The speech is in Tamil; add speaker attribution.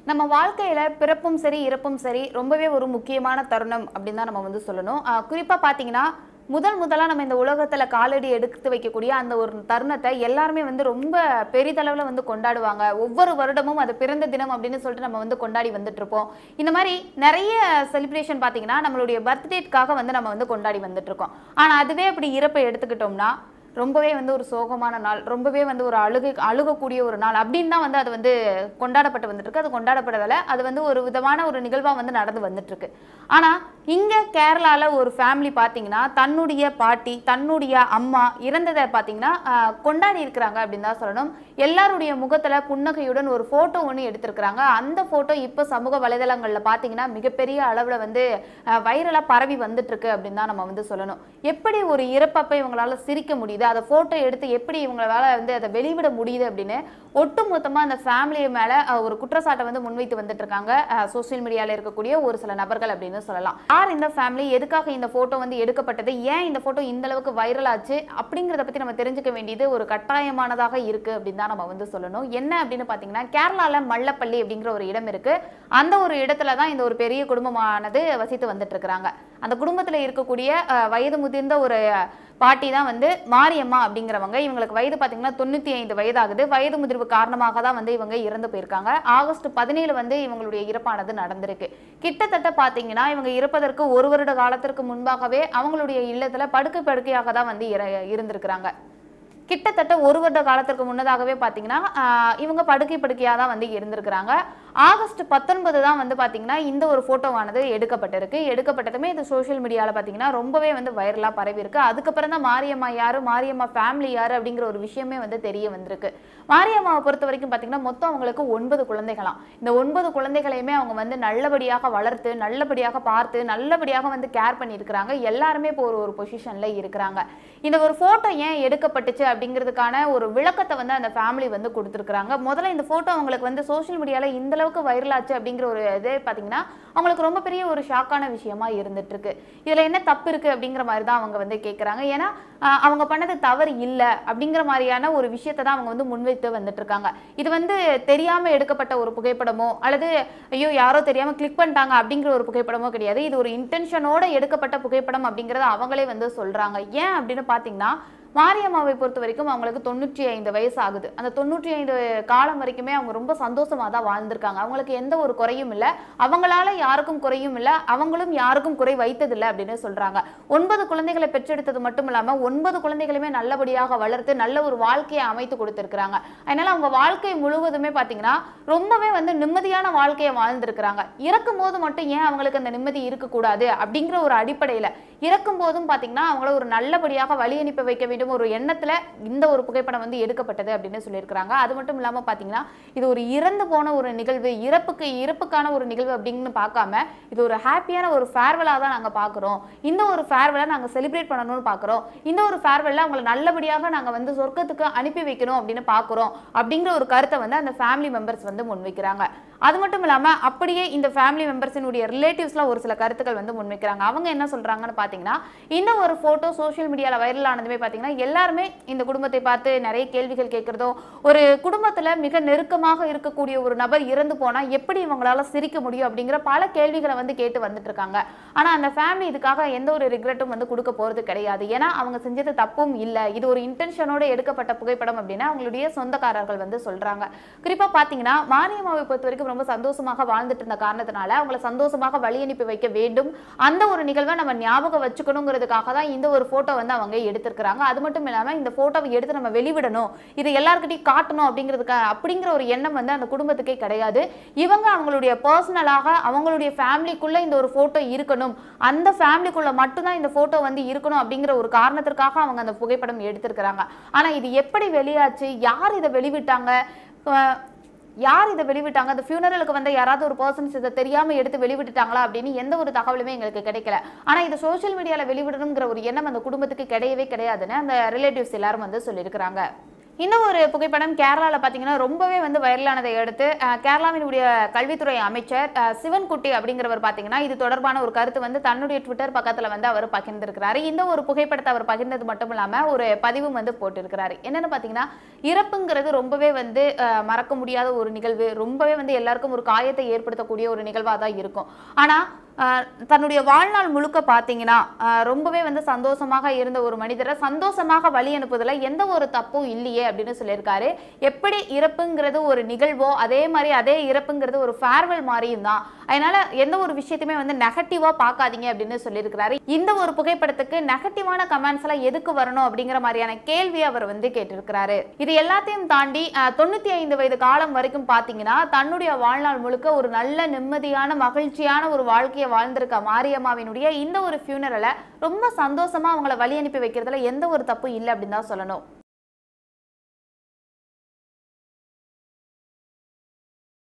Speaker 1: நம்ம வாழ்க்கையில பிறப்பும் சரி இறப்பும் சரி ரொம்பவே ஒரு முக்கியமான தருணம் அப்படின்னு தான் நம்ம வந்து சொல்லணும் ஆஹ் குறிப்பா பாத்தீங்கன்னா முதல் முதலா நம்ம இந்த உலகத்துல காலடி எடுத்து வைக்கக்கூடிய அந்த ஒரு தருணத்தை எல்லாருமே வந்து ரொம்ப பெரிதளவுல வந்து கொண்டாடுவாங்க ஒவ்வொரு வருடமும் அது பிறந்த தினம் அப்படின்னு சொல்லிட்டு நம்ம வந்து கொண்டாடி வந்துட்டு இருப்போம் இந்த மாதிரி நிறைய செலிப்ரேஷன் பாத்தீங்கன்னா நம்மளுடைய பர்த்டேக்காக வந்து நம்ம வந்து கொண்டாடி வந்துட்டு இருக்கோம் ஆனா அதுவே அப்படி இறப்பை எடுத்துக்கிட்டோம்னா ரொம்பவே வந்து ஒரு சோகமான நாள் ரொம்பவே வந்து ஒரு அழுகை அழுகக்கூடிய ஒரு நாள் அப்படின்னு தான் வந்து அது வந்து கொண்டாடப்பட்டு வந்துட்டு இருக்கு அது கொண்டாடப்படதில்ல அது வந்து ஒரு விதமான ஒரு நிகழ்வா வந்து நடந்து வந்துட்டு இருக்கு ஆனா இங்க கேரளால ஒரு ஃபேமிலி பாத்தீங்கன்னா தன்னுடைய பாட்டி தன்னுடைய அம்மா இறந்ததை பாத்தீங்கன்னா ஆஹ், கொண்டாடி இருக்கிறாங்க அப்படின்னு தான் சொல்லணும் எல்லாருடைய முகத்துல புன்னகையுடன் ஒரு போட்டோ ஒன்று எடுத்திருக்கிறாங்க அந்த போட்டோ இப்போ சமூக வலைதளங்கள்ல பாத்தீங்கன்னா மிகப்பெரிய அளவுல வந்து வைரலா பரவி வந்துட்டு இருக்கு அப்படின்னு தான் நம்ம வந்து சொல்லணும் எப்படி ஒரு இறப்பப்ப இவங்களால சிரிக்க முடியுது அதை போட்டோ எடுத்து எப்படி இவங்களால வந்து அதை வெளிவிட முடியுது அப்படின்னு ஒட்டுமொத்தமா அந்த ஃபேமிலி மேல அஹ், ஒரு குற்றச்சாட்டை வந்து முன்வைத்து வந்துட்டு இருக்காங்க சோசியல் மீடியால இருக்கக்கூடிய ஒரு சில நபர்கள் அப்படின்னு சொல்லலாம் யார் இந்த ஃபேமிலி எதுக்காக இந்த போட்டோ வந்து எடுக்கப்பட்டது ஏன் இந்த போட்டோ இந்த அளவுக்கு வைரல் ஆச்சு அப்படிங்கறத பத்தி நம்ம தெரிஞ்சுக்க வேண்டியது ஒரு கட்டாயமானதாக இருக்கு அப்படின்னு தான் நம்ம வந்து சொல்லணும் என்ன அப்படின்னு பாத்தீங்கன்னா கேரளால மல்லப்பள்ளி அப்படிங்கிற ஒரு இடம் இருக்கு அந்த ஒரு இடத்துல தான் இந்த ஒரு பெரிய குடும்பமானது வசித்து வந்துட்டு இருக்கிறாங்க அந்த குடும்பத்துல இருக்கக்கூடிய அஹ், வயது முதிர்ந்த ஒரு பாட்டி தான் வந்து மாரியம்மா அப்படிங்கிறவங்க இவங்களுக்கு வயது பார்த்தீங்கன்னா தொண்ணூற்றி ஐந்து வயதாகுது வயது முதிர்வு காரணமாக தான் வந்து இவங்க இறந்து போயிருக்காங்க ஆகஸ்ட் பதினேழு வந்து இவங்களுடைய இறப்பானது நடந்திருக்கு கிட்டத்தட்ட பார்த்தீங்கன்னா இவங்க இறப்பதற்கு ஒரு வருட காலத்திற்கு முன்பாகவே அவங்களுடைய இல்லத்துல படுக்கை படுக்கையாக தான் வந்து இற இருந்திருக்கிறாங்க கிட்டத்தட்ட ஒரு வருட காலத்திற்கு முன்னதாகவே பார்த்தீங்கன்னா ஆஹ், இவங்க படுக்கை படுக்கையாக தான் வந்து இருந்திருக்கிறாங்க ஆகஸ்ட் பத்தொன்பது தான் வந்து பார்த்தீங்கன்னா இந்த ஒரு ஃபோட்டோவானது எடுக்கப்பட்டிருக்கு எடுக்கப்பட்டதுமே இது சோஷியல் மீடியாவில் பார்த்தீங்கன்னா ரொம்பவே வந்து வைரலாக பரவி இருக்கு அதுக்கப்புறம் தான் மாரியம்மா யாரு மாரியம்மா ஃபேமிலி யாரு அப்படிங்கிற ஒரு விஷயமே வந்து தெரிய வந்திருக்கு மாரியம்மாவை பொறுத்த வரைக்கும் பார்த்தீங்கன்னா மொத்தம் அவங்களுக்கு ஒன்பது குழந்தைகளாம் இந்த ஒன்பது குழந்தைகளையுமே அவங்க வந்து நல்லபடியாக வளர்த்து நல்லபடியாக பார்த்து நல்லபடியாக வந்து கேர் பண்ணியிருக்கிறாங்க எல்லாருமே இப்போ ஒரு ஒரு பொசிஷன்ல இருக்கிறாங்க இந்த ஒரு ஃபோட்டோ ஏன் எடுக்கப்பட்டுச்சு அப்படிங்கிறதுக்கான ஒரு விளக்கத்தை வந்து அந்த ஃபேமிலி வந்து கொடுத்துருக்காங்க முதல்ல இந்த ஃபோட்டோ அவங்களுக்கு வந்து சோஷியல் மீடியாவில் இந்த அளவுக்கு வைரல் ஆச்சு அப்படிங்கிற ஒரு இதே பார்த்தீங்கன்னா அவங்களுக்கு ரொம்ப பெரிய ஒரு ஷாக்கான விஷயமா இருந்துட்டு இருக்கு இதுல என்ன தப்பு இருக்கு அப்படிங்கிற மாதிரி தான் அவங்க வந்து கேட்குறாங்க ஏன்னா ஆஹ், அவங்க பண்ணது தவறு இல்லை அப்படிங்கிற மாதிரியான ஒரு விஷயத்தை தான் அவங்க வந்து முன்வைத்து வந்துட்டு இருக்காங்க இது வந்து தெரியாம எடுக்கப்பட்ட ஒரு புகைப்படமோ அல்லது ஐயோ யாரோ தெரியாம கிளிக் பண்ணிட்டாங்க அப்படிங்கிற ஒரு புகைப்படமோ கிடையாது இது ஒரு இன்டென்ஷனோட எடுக்கப்பட்ட புகைப்படம் அப்படிங்கறத அவங்களே வந்து சொல்றாங்க ஏன் அப்படின்னு பாத்தீங்கன்னா மாரியம்மாவை பொறுத்த வரைக்கும் அவங்களுக்கு தொண்ணூற்றி ஐந்து வயசு ஆகுது அந்த தொண்ணூற்றி ஐந்து காலம் வரைக்குமே அவங்க ரொம்ப சந்தோஷமா தான் வாழ்ந்திருக்காங்க அவங்களுக்கு எந்த ஒரு குறையும் இல்லை அவங்களால யாருக்கும் குறையும் இல்லை அவங்களும் யாருக்கும் குறை வைத்ததில்லை அப்படின்னு சொல்றாங்க ஒன்பது குழந்தைகளை பெற்றெடுத்தது மட்டும் இல்லாம ஒன்பது குழந்தைகளுமே நல்லபடியாக வளர்த்து நல்ல ஒரு வாழ்க்கையை அமைத்து கொடுத்திருக்கிறாங்க அதனால அவங்க வாழ்க்கை முழுவதுமே பாத்தீங்கன்னா ரொம்பவே வந்து நிம்மதியான வாழ்க்கையை வாழ்ந்திருக்கிறாங்க இறக்கும் போது மட்டும் ஏன் அவங்களுக்கு அந்த நிம்மதி இருக்கக்கூடாது அப்படிங்கிற ஒரு அடிப்படையில இறக்கும் போதும் பாத்தீங்கன்னா அவங்கள ஒரு நல்லபடியாக வழி அனுப்பி வைக்க வேண்டும் ஒரு எண்ணத்துல இந்த ஒரு புகைப்படம் வந்து எடுக்கப்பட்டது அப்படின்னு சொல்லியிருக்கிறாங்க அது மட்டும் இல்லாம பாத்தீங்கன்னா இது ஒரு இறந்து போன ஒரு நிகழ்வு இறப்புக்கு இறப்புக்கான ஒரு நிகழ்வு அப்படின்னு பார்க்காம இது ஒரு ஹாப்பியான ஒரு ஃபேர்வெலாக தான் நாங்க பார்க்குறோம் இந்த ஒரு ஃபேர்வெலை நாங்க செலிப்ரேட் பண்ணணும்னு பார்க்குறோம் இந்த ஒரு ஃபேர்வெல்ல அவங்களை நல்லபடியாக நாங்க வந்து சொர்க்கத்துக்கு அனுப்பி வைக்கணும் அப்படின்னு பார்க்குறோம் அப்படிங்கிற ஒரு கருத்தை வந்து அந்த ஃபேமிலி மெம்பர்ஸ் வந்து முன்வைக்கிறாங்க அது மட்டும் இல்லாம அப்படியே இந்த ஃபேமிலி மெம்பர்ஸினுடைய ரிலேட்டிவ்ஸ்லாம் ஒரு சில கருத்துக்கள் வந்து முன்வைக்கிறாங்க அவங்க என்ன சொல்றாங்கன்னு பாத்தீங்கன்னா இந்த ஒரு போட்டோ சோஷியல் மீடியால வைரல் ஆனதுமே பாத்தீங்கன்னா எல்லாருமே இந்த குடும்பத்தை பார்த்து நிறைய கேள்விகள் கேட்கறதோ ஒரு குடும்பத்துல மிக நெருக்கமாக இருக்கக்கூடிய ஒரு நபர் இறந்து போனா எப்படி இவங்களால சிரிக்க முடியும் அப்படிங்கிற பல கேள்விகளை வந்து கேட்டு வந்துட்டு இருக்காங்க ஆனா அந்த ஃபேமிலி இதுக்காக எந்த ஒரு ரிக்ரெட்டும் வந்து கொடுக்க போறது கிடையாது ஏன்னா அவங்க செஞ்சது தப்பும் இல்லை இது ஒரு இன்டென்ஷனோட எடுக்கப்பட்ட புகைப்படம் அப்படின்னு அவங்களுடைய சொந்தக்காரர்கள் வந்து சொல்றாங்க குறிப்பா பாத்தீங்கன்னா மாரியம்மாவை பொறுத்த வரைக்கும் ரொம்ப சந்தோஷமாக வாழ்ந்துட்டு இருந்த காரணத்தினால அவங்கள சந்தோஷமாக வழி அனுப்பி வைக்க வேண்டும் அந்த ஒரு நிகழ்வை நம்ம ஞாபகம் வச்சுக்கணுங்கிறதுக்காக தான் இந்த ஒரு போட்டோ வந்து அவங்க எடுத்திருக்கிறாங்க அது மட்டும் இல்லாம இந்த போட்டோவை எடுத்து நம்ம வெளிவிடணும் இது எல்லாருக்கிட்டையும் காட்டணும் அப்படிங்கிறதுக்கு அப்படிங்கிற ஒரு எண்ணம் வந்து அந்த குடும்பத்துக்கே கிடையாது இவங்க அவங்களுடைய பர்சனலாக அவங்களுடைய ஃபேமிலிக்குள்ள இந்த ஒரு போட்டோ இருக்கணும் அந்த ஃபேமிலிக்குள்ள மட்டும்தான் இந்த போட்டோ வந்து இருக்கணும் அப்படிங்கிற ஒரு காரணத்திற்காக அவங்க அந்த புகைப்படம் எடுத்திருக்கிறாங்க ஆனா இது எப்படி வெளியாச்சு யார் இதை வெளிவிட்டாங்க அஹ் யார் இதை வெளிவிட்டாங்க அந்த ஃபியூனரலுக்கு வந்து யாராவது ஒரு பர்சன்ஸ் இதை தெரியாம எடுத்து வெளிவிட்டுட்டாங்களா அப்படின்னு எந்த ஒரு தகவலுமே எங்களுக்கு கிடைக்கல ஆனா இது சோஷியல் மீடியால வெளிவிடணுங்கிற ஒரு எண்ணம் அந்த குடும்பத்துக்கு கிடையவே கிடையாதுன்னு அந்த ரிலேட்டிவ்ஸ் எல்லாரும் வந்து சொல்லியிருக்கிறாங்க இந்த ஒரு புகைப்படம் கேரளாவில் பார்த்தீங்கன்னா ரொம்பவே வந்து வைரலானதை அடுத்து அஹ், கேரளாவினுடைய கல்வித்துறை அமைச்சர் அஹ், சிவன்குட்டி அப்படிங்கிறவர் பார்த்தீங்கன்னா இது தொடர்பான ஒரு கருத்து வந்து தன்னுடைய ட்விட்டர் பக்கத்தில் வந்து அவர் பகிர்ந்திருக்கிறாரு இந்த ஒரு புகைப்படத்தை அவர் பகிர்ந்தது மட்டும் இல்லாமல் ஒரு பதிவும் வந்து போட்டிருக்கிறாரு என்னன்னு பார்த்தீங்கன்னா இறப்புங்கிறது ரொம்பவே வந்து அஹ், மறக்க முடியாத ஒரு நிகழ்வு ரொம்பவே வந்து எல்லாருக்கும் ஒரு காயத்தை ஏற்படுத்தக்கூடிய ஒரு நிகழ்வாக தான் இருக்கும் ஆனால் ஆஹ் தன்னுடைய வாழ்நாள் முழுக்க பார்த்தீங்கன்னா ஆஹ் ரொம்பவே வந்து சந்தோஷமாக இருந்த ஒரு மனிதரை சந்தோஷமாக வழி அனுப்புவதில் எந்த ஒரு தப்பும் இல்லையே அப்படின்னு சொல்லியிருக்காரு எப்படி இறப்புங்கிறது ஒரு நிகழ்வோ அதே மாதிரி அதே இறப்புங்கிறது ஒரு ஃபேர்வெல் மாதிரியும் தான் அதனால எந்த ஒரு விஷயத்தையுமே வந்து நெகட்டிவாக பார்க்காதீங்க அப்படின்னு சொல்லியிருக்கிறாரு இந்த ஒரு புகைப்படத்துக்கு நெகட்டிவான கமெண்ட்ஸ் எல்லாம் எதுக்கு வரணும் அப்படிங்கிற மாதிரியான கேள்வி அவர் வந்து கேட்டிருக்கிறாரு இது எல்லாத்தையும் தாண்டி ஆஹ் தொண்ணூத்தி ஐந்து வயது காலம் வரைக்கும் பார்த்தீங்கன்னா தன்னுடைய வாழ்நாள் முழுக்க ஒரு நல்ல நிம்மதியான மகிழ்ச்சியான ஒரு வாழ்க்கையை வாழ்ந்திருக்க மாரியம்மாவினுடைய இந்த ஒரு ஃபியூனரலை ரொம்ப சந்தோஷமா அவங்கள வழி அனுப்பி வைக்கிறதுல எந்த ஒரு தப்பும் இல்லை அப்படின்னு தான் சொல்லணும்